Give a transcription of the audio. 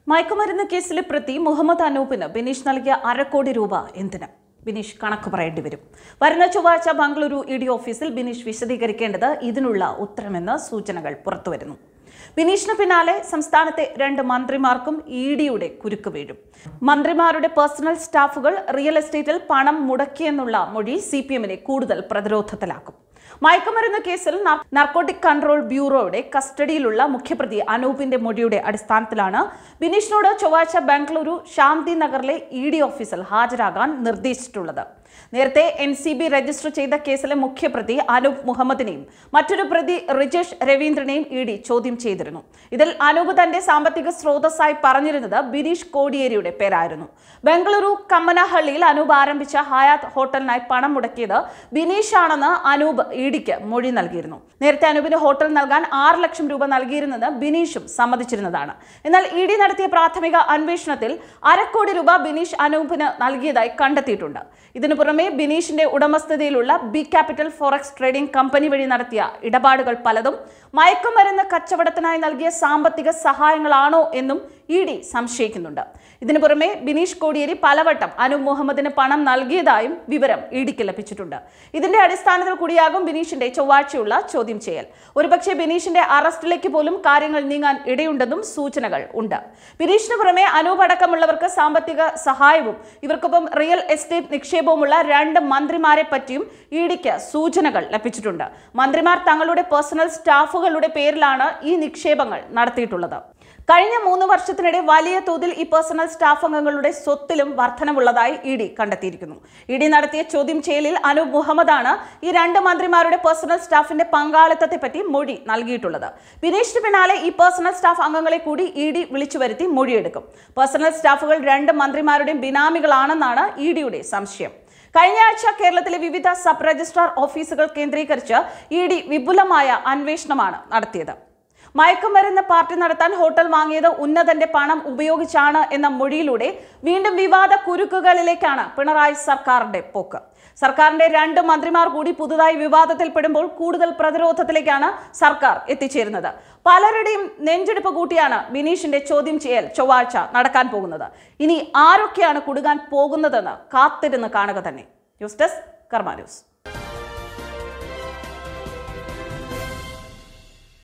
മയക്കുമരുന്ന് കേസിലെ പ്രതി മുഹമ്മദ് അനൂപിന് ബിനീഷ് നൽകിയ അരക്കോടി രൂപ എന്തിന് ബിനീഷ് കണക്ക് പറയേണ്ടി വരും വരുന്ന ചൊവ്വാഴ്ച ബംഗളൂരു ഇ ഡി ഓഫീസിൽ ബിനീഷ് വിശദീകരിക്കേണ്ടത് ഇതിനുള്ള ഉത്തരമെന്ന് സൂചനകൾ പുറത്തുവരുന്നു ബിനീഷിന് പിന്നാലെ സംസ്ഥാനത്തെ രണ്ട് മന്ത്രിമാർക്കും ഇ ഡിയുടെ കുരുക്ക് വീഴും മന്ത്രിമാരുടെ പേഴ്സണൽ സ്റ്റാഫുകൾ റിയൽ എസ്റ്റേറ്റിൽ പണം മുടക്കിയെന്നുള്ള മൊഴി സി പി എമ്മിനെ കൂടുതൽ പ്രതിരോധത്തിലാക്കും മയക്കുമരുന്ന് കേസിൽ നാർ- നാർക്കോട്ടിക് കൺട്രോൾ ബ്യൂറോയുടെ കസ്റ്റഡിയിലുള്ള മുഖ്യപ്രതി അനൂപിന്റെ മൊഴിയുടെ അടിസ്ഥാനത്തിലാണ് ബിനീഷിനോട് ചൊവ്വാഴ്ച ബംഗളൂരു ശാന്തി നഗറിലെ ഇ ഡി ഓഫീസിൽ ഹാജരാകാൻ നിർദ്ദേശിച്ചിട്ടുള്ളത് നേരത്തെ എൻ സി ബി രജിസ്റ്റർ ചെയ്ത കേസിലെ മുഖ്യപ്രതി അനൂപ് മുഹമ്മദിനെയും മറ്റൊരു പ്രതി റിജേഷ് രവീന്ദ്രനെയും ഇ ഡി ചോദ്യം ചെയ്തിരുന്നു ഇതിൽ അനൂപ് തന്റെ സാമ്പത്തിക സ്രോതസ്സായി പറഞ്ഞിരുന്നത് ബിനീഷ് കോടിയേരിയുടെ പേരായിരുന്നു ബംഗളൂരു കമ്മനഹള്ളിയിൽ അനൂപ് ആരംഭിച്ച ഹയാത്ത് ഹോട്ടലിനായി പണം മുടക്കിയത് ബിനീഷ് ആണെന്ന് അനൂപ് ഇ ഡിക്ക് മൊഴി നൽകിയിരുന്നു നേരത്തെ അനൂപിന് ഹോട്ടൽ നൽകാൻ ആറ് ലക്ഷം രൂപ നൽകിയിരുന്നത് ബിനീഷും സമ്മതിച്ചിരുന്നതാണ് എന്നാൽ ഇ ഡി നടത്തിയ പ്രാഥമിക അന്വേഷണത്തിൽ അരക്കോടി രൂപ ബിനീഷ് അനൂപിന് നൽകിയതായി കണ്ടെത്തിയിട്ടുണ്ട് ഇതിനു പുറമെ ബിനീഷിന്റെ ഉടമസ്ഥതയിലുള്ള B capital forex trading company വഴി നടത്തിയ ഇടപാടുകൾ പലതും മയക്കുമരുന്ന് കച്ചവടത്തിനായി നൽകിയ സാമ്പത്തിക സഹായങ്ങളാണോ എന്നും ഇ ഡി സംശയിക്കുന്നുണ്ട് ഇതിനു പുറമെ ബിനീഷ് കോടിയേരി പലവട്ടം അനൂപ് മുഹമ്മദിന് പണം നൽകിയതായും വിവരം ഇ ഡിക്ക് ലഭിച്ചിട്ടുണ്ട് ഇതിന്റെ അടിസ്ഥാനത്തിൽ കൂടിയാകും ബിനീഷിന്റെ ചൊവ്വാഴ്ചയുള്ള ചോദ്യം ചെയ്യൽ ഒരുപക്ഷെ ബിനീഷിന്റെ അറസ്റ്റിലേക്ക് പോലും കാര്യങ്ങൾ നീങ്ങാൻ ഇടയുണ്ടെന്നും സൂചനകൾ ഉണ്ട് ബിനീഷിന് പുറമെ അനൂപ് അടക്കമുള്ളവർക്ക് സാമ്പത്തിക സഹായവും ഇവർക്കൊപ്പം റിയൽ എസ്റ്റേറ്റ് നിക്ഷേപവുമുള്ള രണ്ട് മന്ത്രിമാരെ പറ്റിയും ഇ ഡിക്ക് സൂചനകൾ ലഭിച്ചിട്ടുണ്ട് മന്ത്രിമാർ തങ്ങളുടെ പേഴ്സണൽ സ്റ്റാഫുകളുടെ പേരിലാണ് ഈ നിക്ഷേപങ്ങൾ നടത്തിയിട്ടുള്ളത് കഴിഞ്ഞ മൂന്ന് വർഷത്തിനിടെ വലിയ തോതിൽ ഈ പേഴ്സണൽ സ്റ്റാഫ് അംഗങ്ങളുടെ സ്വത്തിലും വർധനവുള്ളതായി ഇ ഡി കണ്ടെത്തിയിരിക്കുന്നു ഇ ഡി നടത്തിയ ചോദ്യം ചെയ്യലിൽ അനൂപ് മുഹമ്മദാണ് ഈ രണ്ട് മന്ത്രിമാരുടെ പേഴ്സണൽ സ്റ്റാഫിന്റെ പങ്കാളിത്തത്തെ പറ്റി മൊഴി നൽകിയിട്ടുള്ളത് ബിനീഷിന് പിന്നാലെ ഈ പേഴ്സണൽ സ്റ്റാഫ് അംഗങ്ങളെ കൂടി ഇ ഡി വിളിച്ചു വരുത്തി മൊഴിയെടുക്കും പേഴ്സണൽ സ്റ്റാഫുകൾ രണ്ട് മന്ത്രിമാരുടെയും ബിനാമികളാണെന്നാണ് ഇ ഡിയുടെ സംശയം കഴിഞ്ഞ ആഴ്ച കേരളത്തിലെ വിവിധ സബ് രജിസ്ട്രാർ ഓഫീസുകൾ കേന്ദ്രീകരിച്ച് ഇ ഡി വിപുലമായ അന്വേഷണമാണ് നടത്തിയത് മയക്കുമരുന്ന് പാർട്ടി നടത്താൻ ഹോട്ടൽ വാങ്ങിയത് ഉന്നതന്റെ പണം ഉപയോഗിച്ചാണ് എന്ന മൊഴിയിലൂടെ വീണ്ടും വിവാദ കുരുക്കുകളിലേക്കാണ് പിണറായി സർക്കാരിന്റെ പോക്ക് സർക്കാരിന്റെ രണ്ട് മന്ത്രിമാർ കൂടി പുതുതായി വിവാദത്തിൽപ്പെടുമ്പോൾ കൂടുതൽ പ്രതിരോധത്തിലേക്കാണ് സർക്കാർ എത്തിച്ചേരുന്നത് പലരുടെയും നെഞ്ചെടുപ്പ് കൂട്ടിയാണ് ബിനീഷിന്റെ ചോദ്യം ചെയ്യൽ ചൊവ്വാഴ്ച നടക്കാൻ പോകുന്നത് ഇനി ആരൊക്കെയാണ് കുടുങ്ങാൻ പോകുന്നതെന്ന് കാത്തിരുന്ന് കാണുക തന്നെ ന്യൂസ് ഡെസ്ക് കർമ്മ ന്യൂസ്